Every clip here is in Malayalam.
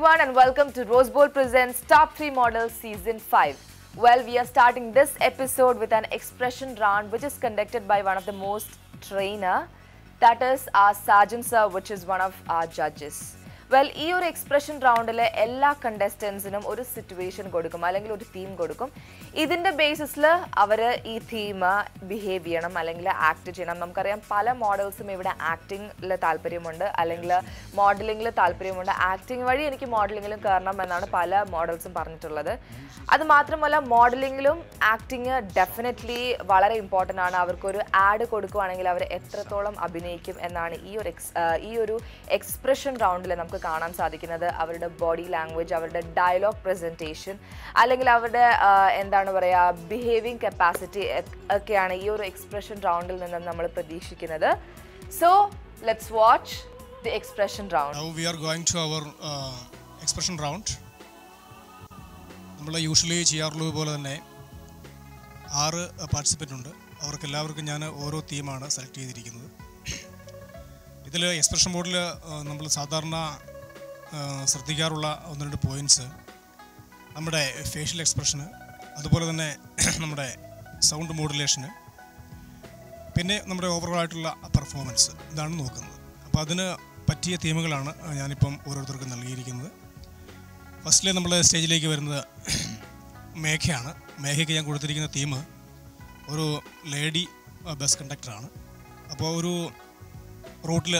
everyone, and welcome to Rose Bowl Presents Top 3 Models Season 5. Well, we are starting this episode with an expression round which is conducted by one of the most trainer, that is our Sergeant Sir, which is one of our judges. Well ഈ ഒരു എക്സ്പ്രഷൻ റൗണ്ടിലെ എല്ലാ കണ്ടസ്റ്റൻസിനും ഒരു സിറ്റുവേഷൻ കൊടുക്കും അല്ലെങ്കിൽ ഒരു തീം കൊടുക്കും ഇതിന്റെ ബേസിസിൽ അവർ ഈ തീം ബിഹേവ് ചെയ്യണം അല്ലെങ്കിൽ ആക്ട് ചെയ്യണം നമുക്കറിയാം പല മോഡൽസും ഇവിടെ ആക്ടിങ്ങിൽ താല്പര്യമുണ്ട് അല്ലെങ്കിൽ മോഡലിംഗിൽ താല്പര്യമുണ്ട് ആക്ടിങ് വഴി എനിക്ക് മോഡലിംഗിലും കയറണം എന്നാണ് പല മോഡൽസും പറഞ്ഞിട്ടുള്ളത് അത് മാത്രമല്ല മോഡലിംഗിലും ആക്ടിങ് ഡെഫിനറ്റ്ലി വളരെ ഇമ്പോർട്ടൻ്റ് ആണ് അവർക്കൊരു ആഡ് കൊടുക്കുവാണെങ്കിൽ അവർ എത്രത്തോളം അഭിനയിക്കും എന്നാണ് ഈ ഒരു എക്സ് ഈ ഒരു എക്സ്പ്രഷൻ റൗണ്ടിൽ നമുക്ക് കാണാൻ സാധിക്കുന്നത് അവരുടെ ബോഡി ലാംഗ്വേജ് അവരുടെ ഡയലോഗ് പ്രസൻറ്റേഷൻ അല്ലെങ്കിൽ അവരുടെ ആ, എന്താണ് പറയുക ബിഹേവിങ് കപ്പാസിറ്റി ഒക്കെയാണ് ഈ ഒരു എക്സ്പ്രഷൻ റൗണ്ടിൽ നിന്ന് നമ്മൾ പ്രതീക്ഷിക്കുന്നത് so let's watch the expression round Now we are going to our uh, expression round. നമ്മൾ യൂഷ്വലി ചെയ്യാറുള്ളത് പോലെ തന്നെ ആറ് പാർട്ടിസിപ്പൻ്റ് ഉണ്ട് അവർക്ക് എല്ലാവർക്കും ഞാൻ ഓരോ തീമാണ് സെലക്ട് ചെയ്തിരിക്കുന്നത് ഇതിൽ എക്സ്പ്രഷൻ ബോർഡിൽ നമ്മൾ സാധാരണ ആ, ശ്രദ്ധിക്കാറുള്ള ഒന്ന് രണ്ട് പോയിൻറ്റ്സ് നമ്മുടെ ഫേഷ്യൽ എക്സ്പ്രഷന് അതുപോലെ തന്നെ നമ്മുടെ സൗണ്ട് മോഡുലേഷന് പിന്നെ നമ്മുടെ ഓവറോൾ ആയിട്ടുള്ള പെർഫോമൻസ് ഇതാണ് നോക്കുന്നത് അപ്പോൾ അതിന് പറ്റിയ തീമുകളാണ് ഞാനിപ്പം ഓരോരുത്തർക്കും നൽകിയിരിക്കുന്നത് ഫസ്റ്റിലെ നമ്മൾ സ്റ്റേജിലേക്ക് വരുന്നത് മേഘയാണ് മേഘയ്ക്ക് ഞാൻ കൊടുത്തിരിക്കുന്ന തീം ഒരു ലേഡി ബസ് കണ്ടക്ടറാണ് അപ്പോൾ ഒരു റൂട്ടിൽ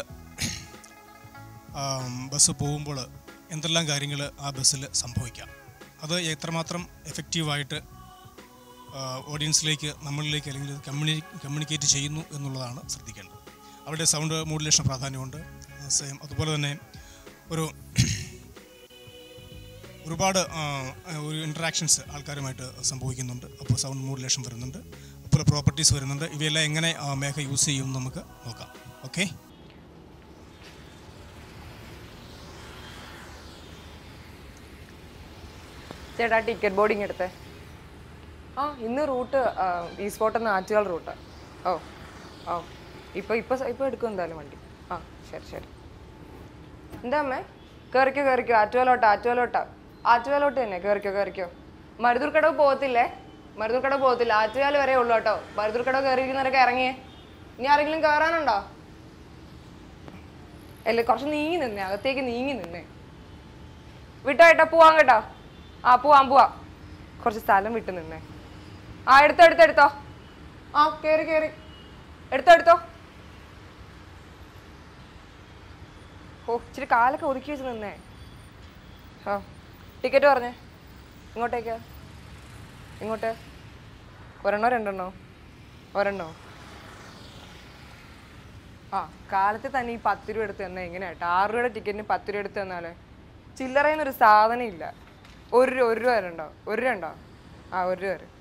ബസ് പോകുമ്പോൾ എന്തെല്ലാം കാര്യങ്ങൾ ആ ബസ്സിൽ സംഭവിക്കാം അത് എത്രമാത്രം എഫക്റ്റീവായിട്ട് ഓഡിയൻസിലേക്ക് നമ്മളിലേക്ക് അല്ലെങ്കിൽ കമ്മ്യൂണി കമ്മ്യൂണിക്കേറ്റ് ചെയ്യുന്നു എന്നുള്ളതാണ് ശ്രദ്ധിക്കേണ്ടത് അവരുടെ സൗണ്ട് മോഡുലേഷൻ പ്രാധാന്യമുണ്ട് സെയിം അതുപോലെ തന്നെ ഒരു ഒരുപാട് ആ, ഒരു ഇൻട്രാക്ഷൻസ് ആൾക്കാരുമായിട്ട് സംഭവിക്കുന്നുണ്ട് അപ്പോൾ സൗണ്ട് മോഡുലേഷൻ വരുന്നുണ്ട് അപ്പോൾ പ്രോപ്പർട്ടീസ് വരുന്നുണ്ട് ഇവയെല്ലാം എങ്ങനെ ആ, മേഘ യൂസ് ചെയ്യും എന്ന് നമുക്ക് നോക്കാം ഓക്കെ ചേട്ടാ ടിക്കറ്റ് ബോർഡിങ് എടുത്തേ ആ ഇന്ന് റൂട്ട് ഈ സ്പോട്ടിൽ നിന്ന് ആറ്റുകാൽ റൂട്ട് ഓ ഓ ഇപ്പോൾ ഇപ്പോൾ ഇപ്പോൾ എടുക്കും എന്തായാലും വണ്ടി ആ ശരി ശരി എന്താ അമ്മേ കയറിക്കോ കയറിക്കോ ആറ്റുകാലോട്ടാ ആറ്റുകാലോട്ടാ ആറ്റുകാലോട്ട് തന്നെ കയറിക്കോ കയറിക്കോ മരുതൂർക്കടവ് പോകത്തില്ലേ മരുതൂർക്കടവ് പോകത്തില്ല ആറ്റുകാൽ വരെ ഉള്ളൂ കേട്ടോ മരുതൂർക്കടവ് കയറിയിരിക്കുന്നവരൊക്കെ ഇറങ്ങിയേ ഇനി ആരെങ്കിലും കയറാനുണ്ടോ അല്ലേ കുറച്ച് നീങ്ങി നിന്നേ അകത്തേക്ക് നീങ്ങി നിന്നേ വിട്ടോ ഏട്ടാ പോവാൻ കേട്ടോ ആ പോവാം പോവാം കുറച്ച് സ്ഥലം വിട്ട് നിന്നേ ആ എടുത്തോ എടുത്തോ എടുത്തോ ആ കേറി കേറി എടുത്തോ എടുത്തോ ഓ ഇച്ചിരി കാലൊക്കെ ഒതുക്കി വെച്ച് നിന്നേ ആ ടിക്കറ്റ് പറഞ്ഞേ ഇങ്ങോട്ടേക്കാ ഇങ്ങോട്ട് ഒരെണ്ണോ രണ്ടെണ്ണോ ഒരെണ്ണോ ആ കാലത്ത് തന്നെ ഈ പത്ത് രൂപ എടുത്ത് തന്നാൽ എങ്ങനെയാട്ടോ ആറ് രൂപയുടെ ടിക്കറ്റിന് പത്ത് രൂപ എടുത്ത് തന്നാലേ ചില്ലറയെന്നൊരു സാധനം ഇല്ല ഒരു രൂപ ഒരു രൂപ വരെ ഉണ്ടോ ഒരു രൂപ ഉണ്ടോ ആ ഒരു രൂപ വരെ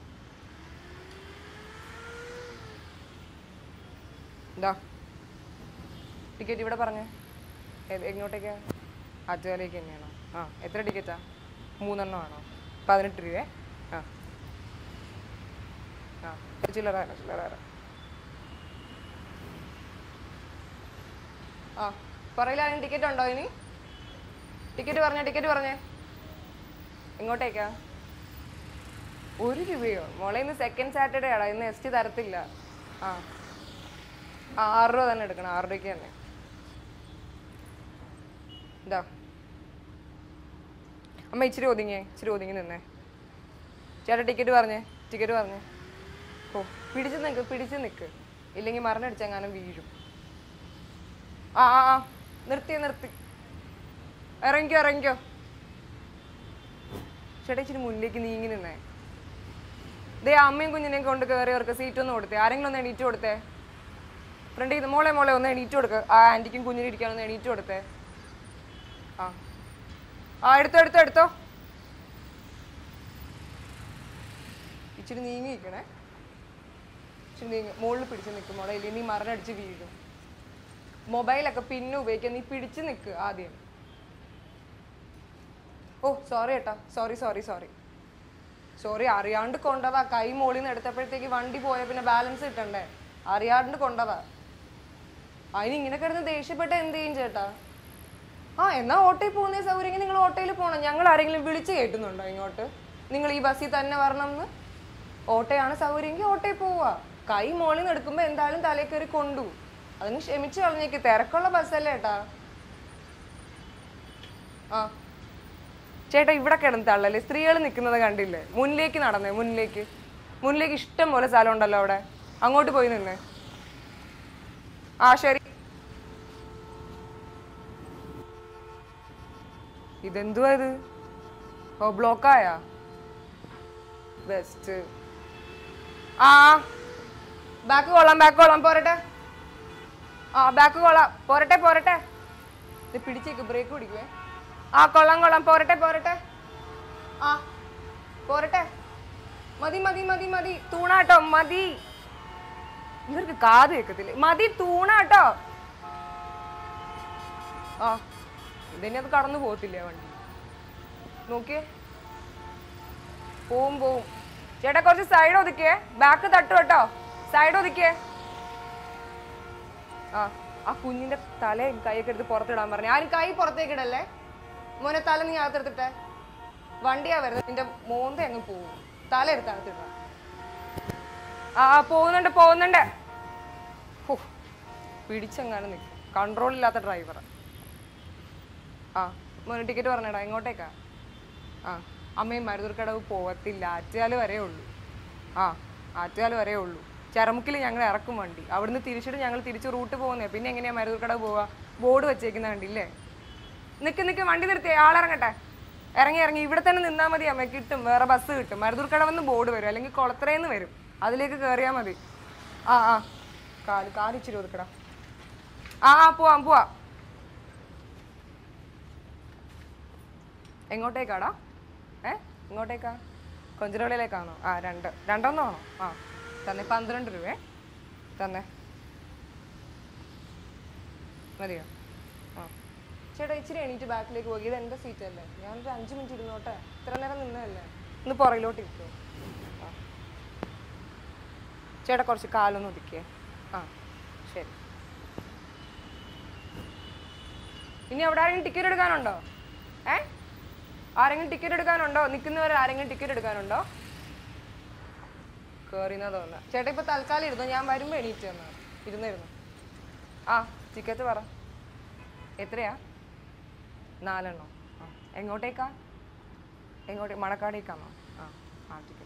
എന്താ ടിക്കറ്റ് ഇവിടെ പറഞ്ഞേ ഏത് എങ്ങോട്ടേക്കാ ആറ്റുകാലേക്ക് തന്നെയാണോ ആ എത്ര ടിക്കറ്റാ മൂന്നെണ്ണം ആണോ പതിനെട്ട് രൂപയെ ആ ആ ചില്ലറ തരാം, ചില്ലറ തരാം. ആ പറയില്ല ടിക്കറ്റ് ഉണ്ടോ ഇനി ടിക്കറ്റ് പറഞ്ഞേ ടിക്കറ്റ് പറഞ്ഞേ എങ്ങോട്ടേക്കാ ഒരു രൂപയോ മോളെ ഇന്ന് സെക്കൻഡ് സാറ്റർഡേ ആടാ ഇന്ന് എസ് ടി തരത്തില്ല ആ ആ ആറ് രൂപ തന്നെ എടുക്കണം ആറ് രൂപയ്ക്ക് തന്നെ ഇതാ അമ്മ ഇച്ചിരി ഒതുങ്ങിയേ ഇച്ചിരി ഒതുങ്ങി നിന്നേ ചേട്ടാ ടിക്കറ്റ് പറഞ്ഞേ ടിക്കറ്റ് പറഞ്ഞേ ഓ പിടിച്ച് നിൽക്ക് പിടിച്ച് നിൽക്ക് ഇല്ലെങ്കിൽ മരണടിച്ചെങ്ങാനും വീഴും ആ ആ ആ നിർത്തി നിർത്തി ഇറങ്ങിക്കോ ഇറങ്ങിക്കോ ചേട്ടാ ഇച്ചിരി മുന്നിലേക്ക് നീങ്ങി നിന്നേ ദേ അമ്മയും കുഞ്ഞിനെയും കൊണ്ട് കയറിയവർക്ക് സീറ്റ് ഒന്ന് കൊടുത്തേ ആരെങ്കിലും ഒന്ന് എണീറ്റ് കൊടുത്തേ ഫ്രണ്ട് ചെയ്ത് മോളെ മോളെ ഒന്ന് എണീറ്റ് കൊടുക്ക് ആ ആൻറ്റിക്കും കുഞ്ഞിനും ഇരിക്കാനൊന്ന് എണീറ്റ് കൊടുത്തേ ആ ആ എടുത്തോ എടുത്തോ എടുത്തോ ഇച്ചിരി നീങ്ങി നിൽക്കണേ ഇച്ചിരി നീങ്ങി മുകളിൽ പിടിച്ച് നിൽക്കും മോളെ ഇല്ലെങ്കിൽ നീ മരണടിച്ച് വീഴും മൊബൈലൊക്കെ പിന്നെ ഉപയോഗിക്കാൻ നീ പിടിച്ച് നിൽക്ക് ആദ്യം ഓ സോറി ഏട്ടാ സോറി സോറി സോറി സോറി അറിയാണ്ട് കൊണ്ടതാ കൈ മോളിൽ നിന്ന് എടുത്തപ്പോഴത്തേക്ക് വണ്ടി പോയ പിന്നെ ബാലൻസ് കിട്ടണ്ടേ അറിയാണ്ട് കൊണ്ടതാ അതിന് ഇങ്ങനെ കിടന്ന് ദേഷ്യപ്പെട്ട എന്ത് ചെയ്യും ചേട്ടാ ആ എന്നാ ഓട്ടോയിൽ പോകുന്ന സൗകര്യം നിങ്ങൾ ഓട്ടോയിൽ പോകണം ഞങ്ങൾ ആരെങ്കിലും വിളിച്ച് കയറ്റുന്നുണ്ടോ ഇങ്ങോട്ട് നിങ്ങൾ ഈ ബസ്സിൽ തന്നെ വരണം എന്ന് ഓട്ടോയാണ് സൗകര്യമെങ്കിൽ ഓട്ടോയിൽ പോവുക കൈ മോളിൽ നിന്ന് എടുക്കുമ്പോൾ എന്തായാലും തലയിൽ കയറി കൊണ്ടു അതിന് ക്ഷമിച്ച് കളഞ്ഞേക്ക് തിരക്കുള്ള ബസ്സല്ലേ ഏട്ടാ ആ ചേട്ടാ ഇവിടെ കിടന്ന് തള്ളല്ലേ സ്ത്രീകൾ നിൽക്കുന്നത് കണ്ടില്ലേ മുന്നിലേക്ക് നടന്നേ മുന്നിലേക്ക് മുന്നിലേക്ക് ഇഷ്ടം പോലെ സ്ഥലം ഉണ്ടല്ലോ അവിടെ അങ്ങോട്ട് പോയി നിന്നേ ആ ശരി ഇതെന്തുവാ ഇത് ഓ ബ്ലോക്കായാ ബെസ്റ്റ് ആ ബാക്ക് കൊള്ളാം ബാക്ക് കൊള്ളാം പോരട്ടെ ആ ബാക്ക് കൊള്ളാം പോരട്ടെ പോരട്ടെ ഇത് പിടിച്ചേക്ക് ബ്രേക്ക് പിടിക്കുവേ ആ കൊള്ളാം കൊള്ളാം പോരട്ടെ പോരട്ടെ ആ പോരട്ടെ മതി മതി മതി മതി തൂണാട്ടോ മതി ഇവർക്ക് കാത് കേൾക്കത്തില്ലേ മതി തൂണാട്ടോ ആ ഇതിനെ അത് കടന്നു പോകത്തില്ല വണ്ടി നോക്കിയേ പോവും പോവും ചേട്ടാ കുറച്ച് സൈഡ് ഒതുക്കിയേ ബാക്ക് തട്ടു കേട്ടോ സൈഡ് ഒതുക്കിയേ ആ ആ കുഞ്ഞിന്റെ തലയും കൈയൊക്കെ എടുത്ത് പുറത്തിടാൻ പറഞ്ഞു ആരും കൈ പുറത്തേക്ക് ഇടല്ലേ മോനെ തല നീ അകത്തെടുത്തിട്ടെ വണ്ടിയാ വരുന്നത് നിന്റെ മോന്ത അങ്ങ് പോവും തല എടുത്ത് അകത്തിടണം ആ ആ, പോകുന്നുണ്ട് പോകുന്നുണ്ട് ഹോ, പിടിച്ചെങ്ങാനും നിൽക്കും കൺട്രോൾ ഇല്ലാത്ത ഡ്രൈവർ ആ മോനെ ടിക്കറ്റ് പറഞ്ഞേടാ എങ്ങോട്ടേക്കാ ആ അമ്മയും മരുതൂർക്കടവ് പോകത്തില്ല ആറ്റുകാൽ വരേ ഉള്ളൂ ആ ആറ്റുകാൽ വരേ ഉള്ളൂ ചരമുക്കിൽ ഞങ്ങൾ ഇറക്കും വണ്ടി അവിടുന്ന് തിരിച്ചിട്ട് ഞങ്ങൾ തിരിച്ച് റൂട്ട് പോകുന്നേ പിന്നെ എങ്ങനെയാ മരുതൂർക്കടവ് പോവുക ബോർഡ് വെച്ചേക്കുന്ന കണ്ടില്ലേ നിക്ക് നിക്ക് വണ്ടി നിർത്തിയേ ആളിറങ്ങട്ടെ ഇറങ്ങി ഇറങ്ങി ഇവിടെ തന്നെ നിന്നാൽ മതി അമ്മ കിട്ടും വേറെ ബസ് കിട്ടും മരുതൂർക്കടവെന്ന് ബോർഡ് വരും അല്ലെങ്കിൽ കുളത്തറയെന്ന് വരും അതിലേക്ക് കയറിയാൽ മതി ആ ആ കാല് കാല് ഇച്ചിരി ഒതുക്കടാ ആ ആ പോവാം പോവാം എങ്ങോട്ടേക്കാടാ ഏ ഇങ്ങോട്ടേക്കാ കൊഞ്ചിരോളിയിലേക്കാണോ ആ രണ്ട് രണ്ടെണ്ണമാണോ ആ തന്നെ പന്ത്രണ്ട് രൂപേ തന്നെ മതിയോ ആ ചേട്ടാ ഇച്ചിരി എണീറ്റ് ബാക്കിലേക്ക് പോയി ഇത് എൻ്റെ സീറ്റ് അല്ലേ ഞാനൊരു അഞ്ച് മിനിറ്റ് ഇരുന്നോട്ടെ ഇത്ര നേരം നിന്നതല്ലേ ഒന്ന് പുറകിലോട്ട് ഇരിക്കോ ആ ചേട്ടാ കുറച്ച് കാലൊന്ന് ഒതുക്കിയേ ആ ശരി ഇനി അവിടെ ആരെങ്കിലും ടിക്കറ്റ് എടുക്കാനുണ്ടോ ഏ ആരെങ്കിലും ടിക്കറ്റ് എടുക്കാനുണ്ടോ നിൽക്കുന്നവർ ആരെങ്കിലും ടിക്കറ്റ് എടുക്കാനുണ്ടോ കയറിയെന്നാ തോന്നുക ചേട്ടാ ഇപ്പൊ തൽക്കാലം ഇരുന്നു ഞാൻ വരുമ്പോ എണീറ്റ് വന്നു ഇരുന്നിരുന്നു ആ ടിക്കറ്റ് പറ എത്രയാ നാലെണ്ണോ ആ എങ്ങോട്ടേക്കാ എങ്ങോട്ടേ മണക്കാടേക്കാണോ ആ ആ ടിക്കറ്റ്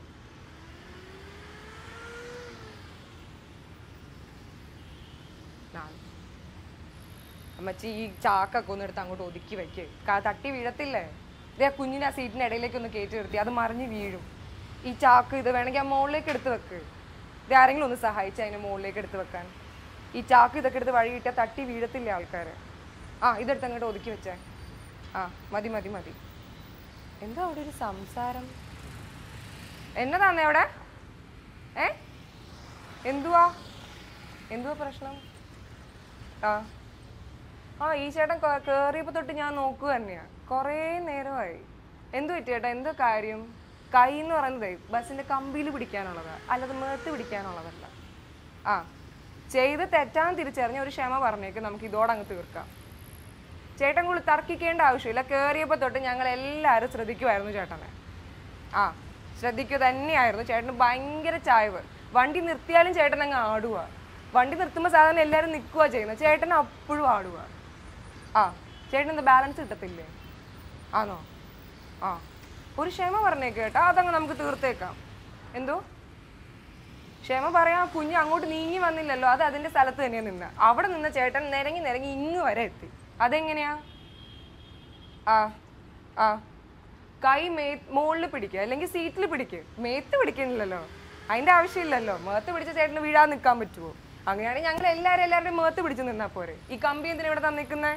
നാല് അമ്മച്ചി ഈ ചാക്കൊക്കെ ഒന്ന് എടുത്ത് അങ്ങോട്ട് ഒതുക്കി വെക്ക് കാ- തട്ടി വീഴത്തില്ലേ ഇതേ ആ കുഞ്ഞിനെ ആ സീറ്റിന്റെ ഇടയിലേക്ക് ഒന്ന് കയറ്റി നിർത്തി അത് മറിഞ്ഞ് വീഴും ഈ ചാക്ക് ഇത് വേണമെങ്കിൽ ആ മുകളിലേക്ക് എടുത്ത് വെക്ക് ഇത് ആരെങ്കിലും ഒന്ന് സഹായിച്ച് അതിനെ മുകളിലേക്ക് എടുത്ത് വെക്കാൻ ഈ ചാക്ക് ഇതൊക്കെ എടുത്ത് വഴി കിട്ടിയാൽ തട്ടി വീഴത്തില്ല ആൾക്കാർ ആ ഇതെടുത്ത് അങ്ങോട്ട് ഒതുക്കി വെച്ചേ ആ മതി മതി മതി എന്താ അവിടെ ഒരു സംസാരം എന്നതാന്നേ അവിടെ ഏ എന്തുവാ എന്തുവാ പ്രശ്നം ആ ആ ഈ ചേട്ടൻ കേ- കേറിയപ്പോ തൊട്ട് ഞാൻ നോക്കുക തന്നെയാ കുറേ നേരമായി എന്തു പറ്റി ചേട്ടാ എന്തോ കാര്യം കൈ എന്ന് പറയുന്നത് ബസ്സിന്റെ കമ്പിയിൽ പിടിക്കാനുള്ളതാ അല്ലാതെ മേത്ത് പിടിക്കാനുള്ളതല്ല ആ ചെയ്ത് തെറ്റാന്ന് തിരിച്ചറിഞ്ഞ ഒരു ക്ഷമ പറഞ്ഞേക്ക് നമുക്ക് ഇതോടെ അങ്ങ് തീർക്കാം ചേട്ടൻ കൂടി തർക്കിക്കേണ്ട ആവശ്യമില്ല കയറിയപ്പോ തൊട്ട് ഞങ്ങൾ എല്ലാവരും ശ്രദ്ധിക്കുമായിരുന്നു ചേട്ടനെ ആ ശ്രദ്ധിക്കുക തന്നെയായിരുന്നു ചേട്ടന് ഭയങ്കര ചായവ് വണ്ടി നിർത്തിയാലും ചേട്ടൻ അങ്ങ് ആടുക വണ്ടി നിർത്തുമ്പോൾ സാധാരണ എല്ലാവരും നിൽക്കുക ചെയ്യുന്നത് ചേട്ടൻ അപ്പോഴും ആടുക ആ ചേട്ടൻ എന്താ ബാലൻസ് കിട്ടത്തില്ലേ ആണോ ആ ഒരു ക്ഷമ പറഞ്ഞേക്ക് കേട്ടോ അതങ്ങ് നമുക്ക് തീർത്തേക്കാം എന്തോ ക്ഷമ പറയാ കുഞ്ഞ് അങ്ങോട്ട് നീങ്ങി വന്നില്ലല്ലോ അത് അതിന്റെ സ്ഥലത്ത് തന്നെയാ നിന്ന് അവിടെ നിന്ന് ചേട്ടൻ നിരങ്ങി നിരങ്ങി ഇങ്ങ് വരെ എത്തി അതെങ്ങനെയാ ആ ആ കൈ മേ മുകളിൽ പിടിക്കുക അല്ലെങ്കിൽ സീറ്റിൽ പിടിക്കുക മേത്ത് പിടിക്കുന്നില്ലല്ലോ അതിന്റെ ആവശ്യമില്ലല്ലോ മേത്ത് പിടിച്ച ചേട്ടന് വീഴാൻ നിൽക്കാൻ പറ്റുമോ അങ്ങനെയാണെങ്കിൽ ഞങ്ങൾ എല്ലാവരും എല്ലാവരുടെയും മേത്ത് പിടിച്ച് നിന്നാ പോരെ ഈ കമ്പി എന്തിനാ ഇവിടെ തന്നിക്കുന്നേ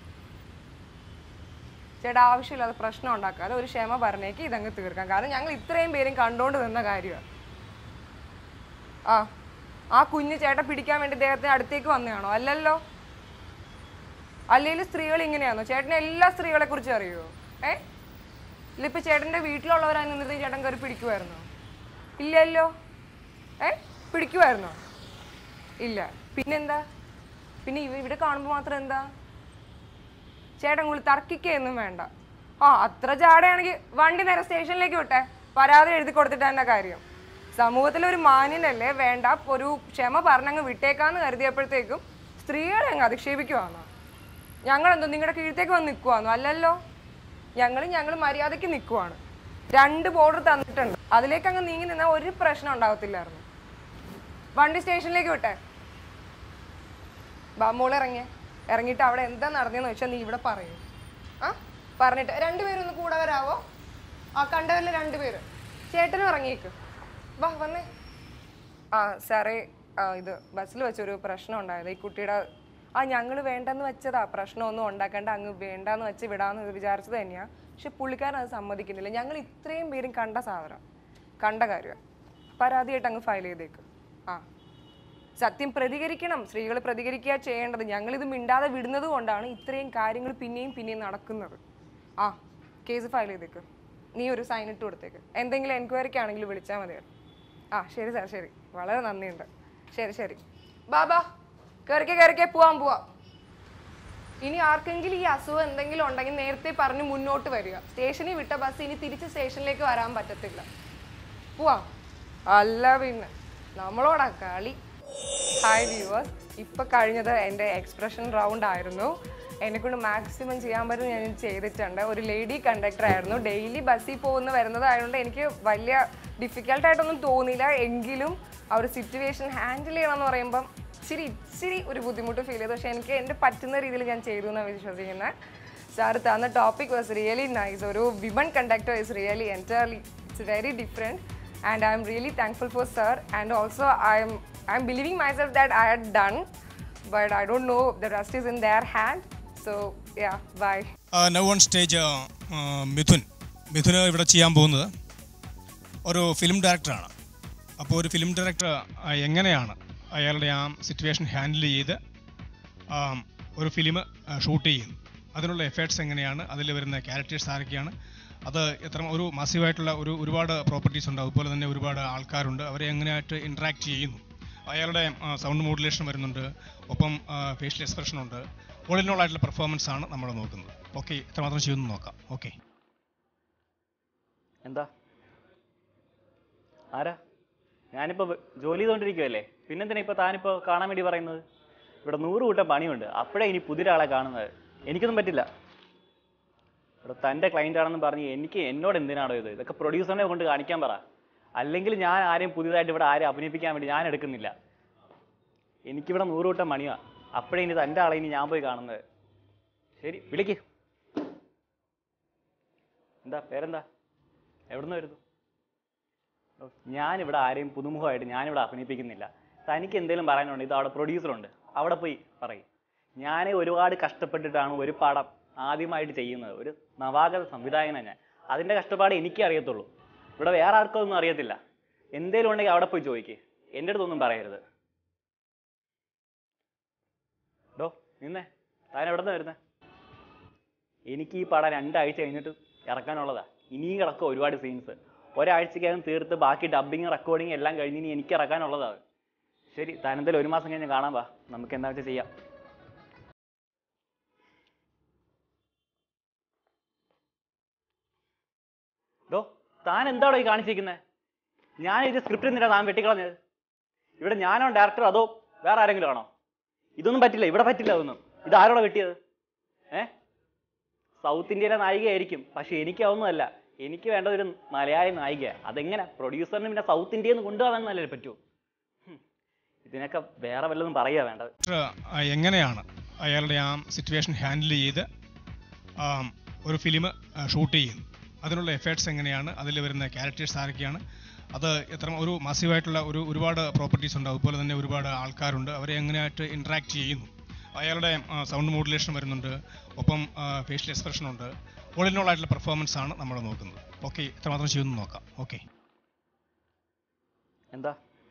ചേട്ടാ ആവശ്യമില്ലാതെ പ്രശ്നം ഉണ്ടാക്കാതെ ഒരു ക്ഷമ പറഞ്ഞേക്ക് ഇതങ്ങ് തീർക്കാം കാരണം ഞങ്ങൾ ഇത്രയും പേരും കണ്ടോണ്ട് നിന്ന കാര്യമാണ് ആ ആ കുഞ്ഞ് ചേട്ടൻ പിടിക്കാൻ വേണ്ടി ദേഹത്തിന് അടുത്തേക്ക് വന്നതാണോ അല്ലല്ലോ അല്ലെങ്കിൽ സ്ത്രീകൾ ഇങ്ങനെയാണോ ചേട്ടന് എല്ലാ സ്ത്രീകളെ കുറിച്ച് അറിയുമോ ഏ ഇല്ല ഇപ്പൊ ചേട്ടന്റെ വീട്ടിലുള്ളവരായി നിന്നിട്ട് ചേട്ടൻ കയറി പിടിക്കുമായിരുന്നോ ഇല്ലല്ലോ ഏ പിടിക്കുമായിരുന്നോ ഇല്ല പിന്നെന്താ പിന്നെ ഇവ ഇവിടെ കാണുമ്പോൾ മാത്രം എന്താ ചേട്ടൻ കൂടി തർക്കിക്കുകയൊന്നും വേണ്ട ആ അത്ര ചാടയാണെങ്കിൽ വണ്ടി നേരെ സ്റ്റേഷനിലേക്ക് വിട്ടെ പരാതി എഴുതി കൊടുത്തിട്ട് തന്നെ കാര്യം സമൂഹത്തിൽ ഒരു മാന്യനല്ലേ വേണ്ട ഒരു ക്ഷമ പറഞ്ഞങ്ങ് വിട്ടേക്കാന്ന് കരുതിയപ്പോഴത്തേക്കും സ്ത്രീകളെ അങ്ങ് അധിക്ഷേപിക്കുവാന്നോ ഞങ്ങളെന്തോ നിങ്ങളുടെ കീഴത്തേക്ക് വന്ന് നിൽക്കുവാന്നോ അല്ലല്ലോ ഞങ്ങൾ ഞങ്ങൾ മര്യാദയ്ക്ക് നിൽക്കുവാണ് രണ്ട് ബോർഡർ തന്നിട്ടുണ്ട് അതിലേക്ക് അങ്ങ് നീങ്ങി നിന്നാൽ ഒരു പ്രശ്നം ഉണ്ടാകത്തില്ലായിരുന്നു വണ്ടി സ്റ്റേഷനിലേക്ക് വിട്ടെ ബാ മോള് ഇറങ്ങിയ ഇറങ്ങിയിട്ട് അവിടെ എന്താ നടന്നതെന്ന് വെച്ചാൽ നീ ഇവിടെ പറയൂ ആ പറഞ്ഞിട്ട് രണ്ടുപേരും ഒന്ന് കൂടെ വരാവോ ആ കണ്ടവരിൽ രണ്ടുപേര് ചേട്ടനും ഇറങ്ങിയേക്ക് വാ വന്നേ ആ സാറേ ആ, ഇത് ബസ്സിൽ വെച്ചൊരു പ്രശ്നം ഉണ്ടായത് ഈ കുട്ടിയുടെ ആ ഞങ്ങൾ വേണ്ടെന്ന് വെച്ചതാ പ്രശ്നമൊന്നും ഉണ്ടാക്കേണ്ട അങ്ങ് വേണ്ടെന്ന് വെച്ച് വിടാമെന്ന് വിചാരിച്ചത് തന്നെയാ പക്ഷെ പുള്ളിക്കാരൻ അത് സമ്മതിക്കുന്നില്ല ഞങ്ങൾ ഇത്രയും പേരും കണ്ട സാധനം കണ്ട കാര്യമാണ് പരാതിയായിട്ട് അങ്ങ് ഫയൽ ചെയ്തേക്ക് ആ സത്യം പ്രതികരിക്കണം സ്ത്രീകൾ പ്രതികരിക്കുക ചെയ്യേണ്ടത് ഞങ്ങളിത് മിണ്ടാതെ വിടുന്നത് കൊണ്ടാണ് ഇത്രയും കാര്യങ്ങൾ പിന്നെയും പിന്നെയും നടക്കുന്നത് ആ കേസ് ഫയൽ ചെയ്തേക്ക് നീ ഒരു സൈൻ ഇട്ട് കൊടുത്തേക്ക് എന്തെങ്കിലും എൻക്വയറിക്ക് ആണെങ്കിൽ വിളിച്ചാൽ മതിയായിരുന്നു ആ ശരി സാർ ശരി വളരെ നന്ദിയുണ്ട് ശരി ശരി ബാബാ കയറിക്കെ കയറിക്കെ പോവാൻ പോവാം ഇനി ആർക്കെങ്കിലും ഈ അസുഖം എന്തെങ്കിലും ഉണ്ടെങ്കിൽ നേരത്തെ പറഞ്ഞ് മുന്നോട്ട് വരിക സ്റ്റേഷനിൽ വിട്ട ബസ് ഇനി തിരിച്ച് സ്റ്റേഷനിലേക്ക് വരാൻ പറ്റത്തില്ല പോവാം അല്ല പിന്നെ നമ്മളോടാ കളി ഹായ് വ്യൂവേഴ്സ് ഇപ്പൊ കഴിഞ്ഞത് എൻ്റെ എക്സ്പ്രഷൻ റൗണ്ട് ആയിരുന്നു എന്നെ കൊണ്ട് മാക്സിമം ചെയ്യാൻ പറ്റും ഞാൻ ചെയ്തിട്ടുണ്ട് ഒരു ലേഡി കണ്ടക്ടർ ആയിരുന്നു ഡെയിലി ബസ്സിൽ പോകുന്ന വരുന്നതായതുകൊണ്ട് എനിക്ക് വലിയ ഡിഫിക്കൽട്ടായിട്ടൊന്നും തോന്നിയില്ല എങ്കിലും ആ ഒരു സിറ്റുവേഷൻ ഹാൻഡിൽ ചെയ്യണം എന്ന് പറയുമ്പം ഇച്ചിരി ഇച്ചിരി ഒരു ബുദ്ധിമുട്ട് ഫീൽ ചെയ്തു പക്ഷേ എനിക്ക് എൻ്റെ പറ്റുന്ന രീതിയിൽ ഞാൻ ചെയ്തു എന്നാണ് വിശ്വസിക്കുന്നത് സാർ തന്ന ടോപ്പിക് വാസ് റിയലി നൈസ് ഒരു women conductor is really entirely it's very different and I'm really thankful for sir and also I'm I'm believing myself that I had done but I don't know the rest is in their hand so yeah bye now on stage Mithun മിഥുന് ഇവിടെ ചെയ്യാൻ പോകുന്നത് ഒരു ഫിലിം ഡയറക്ടറാണ് അപ്പോൾ ഒരു ഫിലിം ഡയറക്ടർ എങ്ങനെയാണ് അയാളുടെ ആ സിറ്റുവേഷൻ ഹാൻഡിൽ ചെയ്ത് ആ, ഒരു ഫിലിം ഷൂട്ട് ചെയ്യുന്നു അതിനുള്ള എഫേർട്സ് എങ്ങനെയാണ് അതിൽ വരുന്ന ക്യാരക്ടേഴ്സ് ആരൊക്കെയാണ് അത് എത്ര ഒരു മാസീവായിട്ടുള്ള ഒരു ഒരുപാട് പ്രോപ്പർട്ടീസ് ഉണ്ട് അതുപോലെ തന്നെ ഒരുപാട് ആൾക്കാരുണ്ട് അവരെ എങ്ങനെയായിട്ട് ഇൻട്രാക്ട് ചെയ്യുന്നു അയാളുടെ സൗണ്ട് മോഡുലേഷൻ വരുന്നുണ്ട് ഒപ്പം ഫേഷ്യൽ എക്സ്പ്രഷൻ ഉണ്ട് ഓൾ ഇൻ ഓൾ ആയിട്ടുള്ള പെർഫോമൻസ് ആണ് നമ്മൾ നോക്കുന്നത് ഓക്കെ എത്രമാത്രം ചെയ്യുമെന്ന് നോക്കാം ഓക്കെ എന്താ ആരാ ഞാനിപ്പോൾ ജോലി ചെയ്തുകൊണ്ടിരിക്കുവല്ലേ പിന്നെന്തിനാ ഇപ്പോൾ താനിപ്പോൾ കാണാൻ വേണ്ടി പറയുന്നത് ഇവിടെ നൂറ് കൂട്ടം പണിയുണ്ട് അപ്പോഴേ ഇനി പുതിയൊരാളെ കാണുന്നത് എനിക്കൊന്നും പറ്റില്ല ഇവിടെ തൻ്റെ ക്ലയൻ്റ് ആണെന്ന് പറഞ്ഞ് എനിക്ക് എന്നോട് എന്തിനാണോ ഇത് ഇതൊക്കെ പ്രൊഡ്യൂസറിനെ കൊണ്ട് കാണിക്കാൻ പറ അല്ലെങ്കിൽ ഞാൻ ആരെയും പുതിയതായിട്ട് ഇവിടെ ആരെയും അഭിനയിപ്പിക്കാൻ വേണ്ടി ഞാൻ എടുക്കുന്നില്ല എനിക്കിവിടെ നൂറ് കൂട്ടം പണിയാ അപ്പോഴേ ഇനി തൻ്റെ ആളെ ഇനി ഞാൻ പോയി കാണുന്നത് ശരി വിളിക്ക് എന്താ പേരെന്താ എവിടുന്ന് വരുന്നു ഓ, ഞാനിവിടെ ആരെയും പുതുമുഖമായിട്ട് ഞാനിവിടെ അഭിനയിപ്പിക്കുന്നില്ല തനിക്ക് എന്തെങ്കിലും പറയാനുണ്ട് ഇത് അവിടെ പ്രൊഡ്യൂസറുണ്ട് അവിടെ പോയി പറയും ഞാൻ ഒരുപാട് കഷ്ടപ്പെട്ടിട്ടാണ് ഒരു പടം ആദ്യമായിട്ട് ചെയ്യുന്നത് ഒരു നവാഗത സംവിധായകനാണ് ഞാൻ അതിൻ്റെ കഷ്ടപ്പാട് എനിക്കേ അറിയത്തുള്ളൂ ഇവിടെ വേറെ ആർക്കും ഒന്നും അറിയത്തില്ല എന്തേലും ഉണ്ടെങ്കിൽ അവിടെ പോയി ചോദിക്ക് എൻ്റെ അടുത്തൊന്നും പറയരുത് ഡോ നിന്നേ താൻ എവിടെ നിന്ന് വരുന്നേ എനിക്ക് ഈ പടം രണ്ടാഴ്ച കഴിഞ്ഞിട്ട് ഇറക്കാനുള്ളതാ ഇനിയും കിടക്കുക ഒരുപാട് സീൻസ് ഒരാഴ്ചക്കകം തീർത്ത് ബാക്കി ഡബിങ് റെക്കോർഡിങ് എല്ലാം കഴിഞ്ഞ് ഇനി എനിക്ക് ഇറക്കാനുള്ളതാണ് ശരി താൻ എന്തായാലും ഒരു മാസം കഴിഞ്ഞ് കാണാൻ വാ നമുക്ക് എന്താ വെച്ചാൽ ചെയ്യാം ഡോ താൻ എന്താണോ ഈ കാണിച്ചിരിക്കുന്നത് ഞാൻ ഇത് സ്ക്രിപ്റ്റ് എന്തിനാ താൻ വെട്ടിക്കളഞ്ഞത് ഇവിടെ ഞാനോ ഡയറക്ടർ അതോ വേറെ ആരെങ്കിലും ആണോ ഇതൊന്നും പറ്റില്ല ഇവിടെ പറ്റില്ല അതൊന്നും ഇത് ആരോടാ വെട്ടിയത് ഏ സൗത്ത് ഇന്ത്യയിലെ നായികയായിരിക്കും പക്ഷെ എനിക്ക് അതൊന്നുമല്ല എനിക്ക് വേണ്ടത് ഒരു മലയാളി നായികയാണ് അതെങ്ങനെ പ്രൊഡ്യൂസറിന് പിന്നെ സൗത്ത് ഇന്ത്യയിൽ നിന്ന് കൊണ്ടുപോകാനല്ലേ പറ്റൂ ഹും. ഇതിനൊക്കെ വേറെ വല്ലതും പറയുക വേണ്ടത് ഡയറക്ടർ എങ്ങനെയാണ് അയാളുടെ ആ സിറ്റുവേഷൻ ഹാൻഡിൽ ചെയ്ത് ആ, ഒരു ഫിലിം ഷൂട്ട് ചെയ്യുന്നു അതിനുള്ള എഫേർട്സ് എങ്ങനെയാണ് അതിൽ വരുന്ന ക്യാരക്ടേഴ്സ് ആരൊക്കെയാണ് അത് എത്ര ഒരു മാസീവായിട്ടുള്ള ഒരു ഒരുപാട് പ്രോപ്പർട്ടീസ് ഉണ്ട് അതുപോലെ തന്നെ ഒരുപാട് ആൾക്കാരുണ്ട് അവരെ എങ്ങനെയായിട്ട് ഇൻട്രാക്ട് ചെയ്യുന്നു അയാളുടെ സൗണ്ട് മോഡുലേഷൻ വരുന്നുണ്ട് ഒപ്പം ഫേഷ്യൽ എക്സ്പ്രഷൻ ഉണ്ട് ഓൾ ഇൻ ഓൾ ആയിട്ടുള്ള പെർഫോമൻസ് ആണ് നമ്മൾ നോക്കുന്നത് ഓക്കെ എത്രമാത്രം ചെയ്യുമെന്ന് നോക്കാം ഓക്കെ എന്താ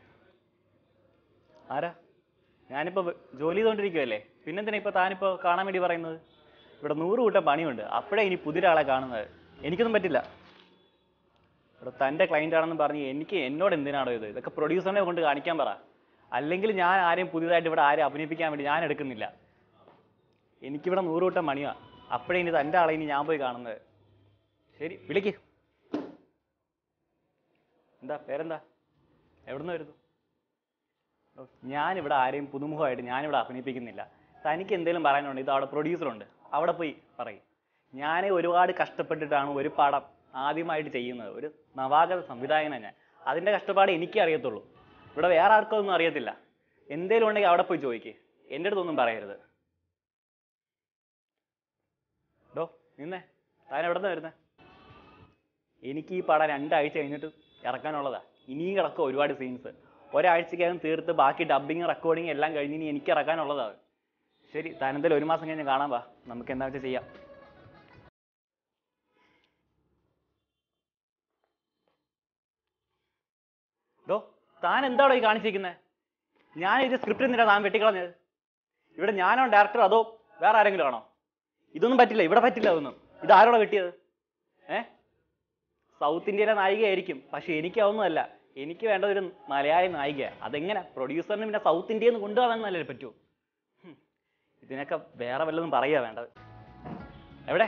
ആരാ ഞാനിപ്പോൾ ജോലി ചെയ്തുകൊണ്ടിരിക്കുവല്ലേ പിന്നെന്തിനാ ഇപ്പോൾ താനിപ്പോൾ കാണാൻ വേണ്ടി പറയുന്നത് ഇവിടെ നൂറ് കൂട്ടം പണിയുണ്ട് അപ്പോഴേ ഇനി പുതിയൊരാളെ കാണുന്നത് എനിക്കൊന്നും പറ്റില്ല ഇവിടെ തൻ്റെ ക്ലയൻ്റ് ആണെന്ന് പറഞ്ഞ് എനിക്ക് എന്നോട് എന്തിനാണോ ഇത് ഇതൊക്കെ പ്രൊഡ്യൂസറിനെ കൊണ്ട് കാണിക്കാൻ പറ അല്ലെങ്കിൽ ഞാൻ ആരെയും പുതിയതായിട്ട് ഇവിടെ ആരെയും അഭിനയിപ്പിക്കാൻ വേണ്ടി ഞാൻ എടുക്കുന്നില്ല എനിക്കിവിടെ നൂറ് കൂട്ടം പണിയാ അപ്പോഴേ ഇനി തൻ്റെ ആളെ ഇനി ഞാൻ പോയി കാണുന്നത് ശരി വിളിക്ക് എന്താ പേരെന്താ എവിടുന്ന് വരുന്നു ഓ, ഞാനിവിടെ ആരെയും പുതുമുഖമായിട്ട് ഞാനിവിടെ അഭിനയിപ്പിക്കുന്നില്ല തനിക്ക് എന്തെങ്കിലും പറയാനുണ്ട് ഇത് അവിടെ പ്രൊഡ്യൂസറുണ്ട് അവിടെ പോയി പറയും ഞാൻ ഒരുപാട് കഷ്ടപ്പെട്ടിട്ടാണ് ഒരു പടം ആദ്യമായിട്ട് ചെയ്യുന്നത് ഒരു നവാഗത സംവിധായകനാണ് ഞാൻ അതിൻ്റെ കഷ്ടപ്പാട് എനിക്കേ അറിയത്തുള്ളൂ ഇവിടെ വേറെ ആർക്കും ഒന്നും അറിയത്തില്ല എന്തേലും ഉണ്ടെങ്കിൽ അവിടെ പോയി ചോദിക്ക് എൻ്റെ അടുത്തൊന്നും പറയരുത് ഡോ നിന്നേ താൻ എവിടെ നിന്ന് വരുന്നേ എനിക്ക് ഈ പടം രണ്ടാഴ്ച കഴിഞ്ഞിട്ട് ഇറക്കാനുള്ളതാ ഇനിയും കിടക്കും ഒരുപാട് സീൻസ് ഒരാഴ്ചക്കകം തീർത്ത് ബാക്കി ഡബിങ് റെക്കോർഡിങ് എല്ലാം കഴിഞ്ഞ് ഇനി എനിക്ക് ഇറക്കാനുള്ളതാണ് ശരി താൻ എന്തായാലും ഒരു മാസം കഴിഞ്ഞ് കാണാൻ വാ നമുക്ക് എന്താ വെച്ചാൽ ചെയ്യാം ഡോ താൻ എന്താണോ ഈ കാണിച്ചിരിക്കുന്നത് ഞാൻ ഇത് സ്ക്രിപ്റ്റ് എന്തിനാ താൻ വെട്ടിക്കളഞ്ഞത് ഇവിടെ ഞാനോ ഡയറക്ടർ അതോ വേറെ ആരെങ്കിലും ആണോ ഇതൊന്നും പറ്റില്ല ഇവിടെ പറ്റില്ല അതൊന്നും ഇത് ആരോടാ വെട്ടിയത് ഏ സൗത്ത് ഇന്ത്യയിലെ നായികയായിരിക്കും പക്ഷെ എനിക്ക് അതൊന്നുമല്ല എനിക്ക് വേണ്ടത് ഒരു മലയാളി നായികയാണ് അതെങ്ങനെ പ്രൊഡ്യൂസറിന് പിന്നെ സൗത്ത് ഇന്ത്യയിൽ നിന്ന് കൊണ്ടുപോകാനല്ലേ പറ്റൂ ഹും. ഇതിനൊക്കെ വേറെ വല്ലതും പറയുക വേണ്ടത് എവിടെ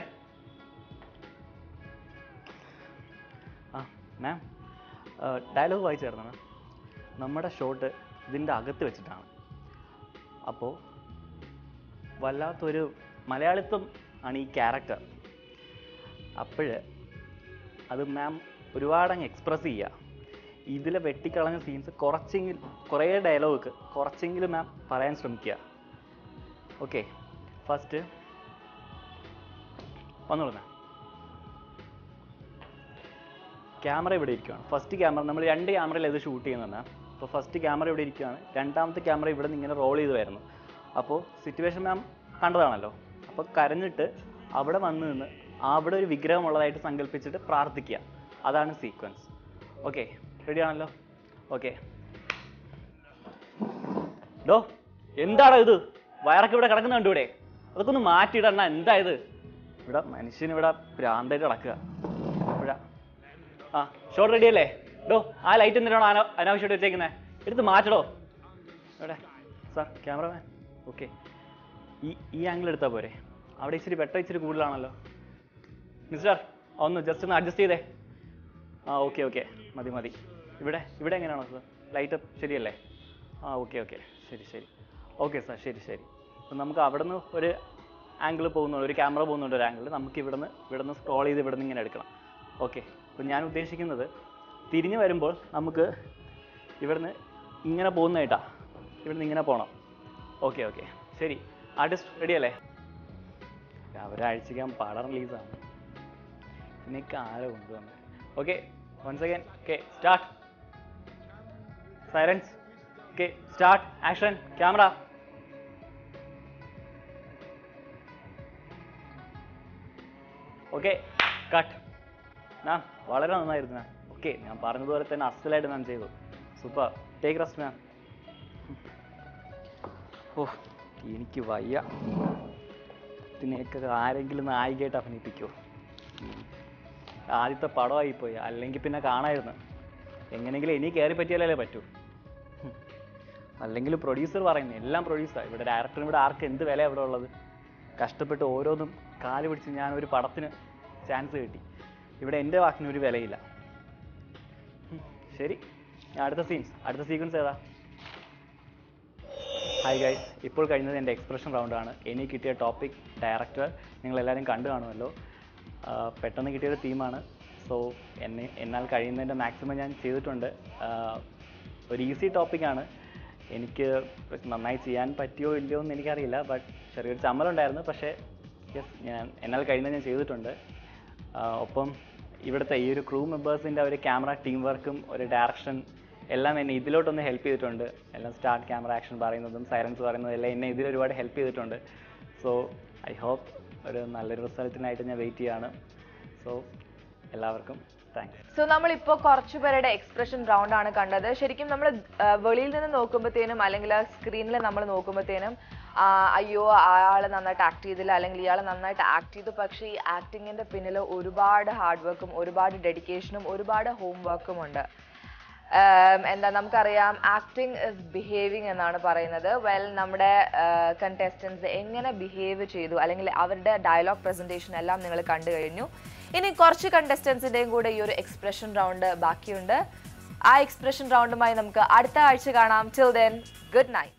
ആ മാം ഡയലോഗ് വായിച്ചായിരുന്നു മാം നമ്മുടെ ഷോട്ട് ഇതിൻ്റെ അകത്ത് വെച്ചിട്ടാണ് അപ്പോൾ വല്ലാത്തൊരു മലയാളിത്വം ആണ് ഈ ക്യാരക്ടർ അപ്പോൾ അത് മാം ഒരുപാടങ്ങ് എക്സ്പ്രസ് ചെയ്യുക ഇതിൽ വെട്ടിക്കളഞ്ഞ സീൻസ് കുറച്ചെങ്കിലും കുറേ ഡയലോഗ് കുറച്ചെങ്കിലും മാം പറയാൻ ശ്രമിക്കുക ഓക്കെ ഫസ്റ്റ് വന്നോളൂ മാം ക്യാമറ ഇവിടെ ഇരിക്കുകയാണ് ഫസ്റ്റ് ക്യാമറ നമ്മൾ രണ്ട് ക്യാമറയിൽ ഇത് ഷൂട്ട് ചെയ്യുന്നതാണ് അപ്പോൾ ഫസ്റ്റ് ക്യാമറ ഇവിടെ ഇരിക്കുകയാണ് രണ്ടാമത്തെ ക്യാമറ ഇവിടെ നിന്ന് ഇങ്ങനെ റോൾ ചെയ്ത് വരുന്നു അപ്പോൾ സിറ്റുവേഷൻ മാം കണ്ടതാണല്ലോ അപ്പോൾ കരഞ്ഞിട്ട് അവിടെ വന്ന് നിന്ന് അവിടെ ഒരു വിഗ്രഹം ഉള്ളതായിട്ട് സങ്കല്പിച്ചിട്ട് പ്രാർത്ഥിക്കുക അതാണ് സീക്വൻസ് ഓക്കെ റെഡി ആണല്ലോ ഓക്കെ ഡോ എന്താടാ ഇത് വയറൊക്കെ ഇവിടെ കിടക്കുന്നുണ്ട് ഇവിടെ അതൊക്കെ ഒന്ന് മാറ്റിയിടണ എന്താ ഇത് ഇവിടെ മനുഷ്യൻ ഇവിടെ ഭ്രാന്തായിട്ട് കിടക്കുക ഇവിടെ ആ ഷോട്ട് റെഡി അല്ലേ ഡോ ആ ലൈറ്റ് എന്തിനാണോ അന അനാവശ്യമായിട്ട് വെച്ചേക്കുന്നത് എടുത്ത് മാറ്റടോ എവിടെ സാർ ക്യാമറമാൻ ഓക്കെ ഈ ഈ ആംഗിൾ എടുത്താൽ പോരെ അവിടെ ഇച്ചിരി വെട്ടം ഇച്ചിരി കൂടുതലാണല്ലോ മിസ്റ്റർ ഒന്ന് ജസ്റ്റ് ഒന്ന് അഡ്ജസ്റ്റ് ചെയ്തേ ആ ഓക്കെ ഓക്കെ മതി മതി ഇവിടെ ഇവിടെ എങ്ങനെയാണോ സാർ ലൈറ്റ് ശരിയല്ലേ ആ ഓക്കെ ഓക്കെ ശരി ശരി ഓക്കെ സാർ ശരി ശരി അപ്പം നമുക്ക് അവിടെ നിന്ന് ഒരു ആംഗിൾ പോകുന്നുണ്ട് ഒരു ക്യാമറ പോകുന്നുണ്ട് ഒരു ആംഗിൾ നമുക്ക് ഇവിടുന്ന് ഇവിടുന്ന് സ്ക്രോൾ ചെയ്ത് ഇവിടുന്ന് ഇങ്ങനെ എടുക്കണം ഓക്കെ അപ്പം ഞാൻ ഉദ്ദേശിക്കുന്നത് തിരിഞ്ഞ് വരുമ്പോൾ നമുക്ക് ഇവിടുന്ന് ഇങ്ങനെ പോകുന്നതായിട്ടാ ഇവിടുന്ന് ഇങ്ങനെ പോകണം ഓക്കെ ഓക്കെ ശരി ആർട്ടിസ്റ്റ് റെഡി അല്ലേ ഒരാഴ്ചക്കകം പടം റിലീസാണ് ഇതിനൊക്കെ ആരോ കൊണ്ടുവന്നത് okay once again okay start silence okay start action camera okay cut ma'am വളരെ നന്നായിരുന്നു മാം ഓക്കെ ഞാൻ പറഞ്ഞതുപോലെ തന്നെ അസലായിട്ട് മാം ചെയ്തു സൂപ്പർ ടേക്ക് റെസ്റ്റ് മാം ഓ എനിക്ക് വയ്യ ഇതിനെയൊക്കെ ആരെങ്കിലും നായികയായിട്ട് അഭിനയിപ്പിക്കുമോ ആദ്യത്തെ പടമായി പോയി അല്ലെങ്കിൽ പിന്നെ കാണായിരുന്നു എങ്ങനെയെങ്കിലും ഇനി കയറി പറ്റിയാലേ പറ്റൂ ഹും. അല്ലെങ്കിൽ പ്രൊഡ്യൂസർ പറയുന്നു എല്ലാം പ്രൊഡ്യൂസർ ഇവിടെ ഡയറക്ടറിന് ഇവിടെ ആർക്ക് എന്ത് വില ഇവിടെ ഉള്ളത് കഷ്ടപ്പെട്ട് ഓരോന്നും കാല് പിടിച്ച് ഞാൻ ഒരു പടത്തിന് ചാൻസ് കിട്ടി ഇവിടെ എൻ്റെ വാക്കിന് ഒരു വിലയില്ല ഹും. ശരി ഞാൻ അടുത്ത സീൻസ് അടുത്ത സീക്വൻസ് ഏതാ ഹായ് ഗൈസ് ഇപ്പോൾ കഴിഞ്ഞത് എൻ്റെ എക്സ്പ്രഷൻ റൗണ്ടാണ് എനിക്ക് കിട്ടിയ ടോപ്പിക് ഡയറക്ടർ നിങ്ങളെല്ലാവരും കണ്ടു കാണുമല്ലോ ആ, പെട്ടെന്ന് കിട്ടിയൊരു തീമാണ് സോ എന്നെ എന്നാൽ കഴിയുന്നതിൻ്റെ മാക്സിമം ഞാൻ ചെയ്തിട്ടുണ്ട് ആ, ഒരു ഈസി ടോപ്പിക്കാണ് എനിക്ക് നന്നായി ചെയ്യാൻ പറ്റിയോ ഇല്ലയോ എന്ന് എനിക്കറിയില്ല ബട്ട് ചെറിയൊരു ചമ്മലുണ്ടായിരുന്നു പക്ഷേ യെസ് ഞാൻ എന്നാൽ കഴിയുന്നത് ഞാൻ ചെയ്തിട്ടുണ്ട് ആ, ഒപ്പം ഇവിടുത്തെ ഈ ഒരു ക്രൂ മെമ്പേഴ്സിൻ്റെ ഒരു ക്യാമറ ടീം വർക്കും ഒരു ഡയറക്ഷൻ എല്ലാം എന്നെ ഇതിലോട്ടൊന്ന് ഹെൽപ്പ് ചെയ്തിട്ടുണ്ട് എല്ലാം സ്റ്റാർട്ട് ക്യാമറ ആക്ഷൻ പറയുന്നതും സൈലൻസ് പറയുന്നതും എല്ലാം എന്നെ ഇതിൽ ഒരുപാട് ഹെൽപ്പ് ചെയ്തിട്ടുണ്ട് സോ ഐ ഹോപ്പ് ഒരു നല്ലൊരു റിസൾട്ടിനായിട്ട് ഞാൻ വെയിറ്റ് ചെയ്യാണ് സോ എല്ലാവർക്കും താങ്ക്സ് സോ നമ്മളിപ്പോൾ കുറച്ചു പേരുടെ എക്സ്പ്രഷൻ റൗണ്ട് ആണ് കണ്ടത് ശരിക്കും നമ്മൾ വെളിയിൽ നിന്ന് നോക്കുമ്പോഴത്തേനും അല്ലെങ്കിൽ സ്ക്രീനിൽ നമ്മൾ നോക്കുമ്പോഴത്തേനും അയ്യോ അയാൾ നന്നായിട്ട് ആക്ട് ചെയ്തില്ല അല്ലെങ്കിൽ ഇയാൾ നന്നായിട്ട് ആക്ട് ചെയ്തു പക്ഷേ ഈ ആക്ടിങ്ങിന്റെ പിന്നിൽ ഒരുപാട് ഹാർഡ് വർക്കും ഒരുപാട് ഡെഡിക്കേഷനും ഒരുപാട് ഹോം വർക്കും ഉണ്ട് um, എന്താ നമുക്കറിയാം ആക്ടിങ് ഇസ് ബിഹേവിങ് എന്നാണ് പറയുന്നത് വെൽ നമ്മുടെ കണ്ടസ്റ്റൻസ് എങ്ങനെ ബിഹേവ് ചെയ്തു അല്ലെങ്കിൽ അവരുടെ ഡയലോഗ് പ്രസന്റേഷൻ എല്ലാം നിങ്ങൾ കണ്ടു കഴിഞ്ഞു ഇനി കുറച്ച് കണ്ടസ്റ്റൻസിന്റെയും കൂടെ ഈ ഒരു എക്സ്പ്രഷൻ റൗണ്ട് ബാക്കിയുണ്ട് ആ എക്സ്പ്രഷൻ റൗണ്ടുമായി നമുക്ക് അടുത്ത ആഴ്ച കാണാം ടിൽ ദെൻ ഗുഡ് നൈറ്റ്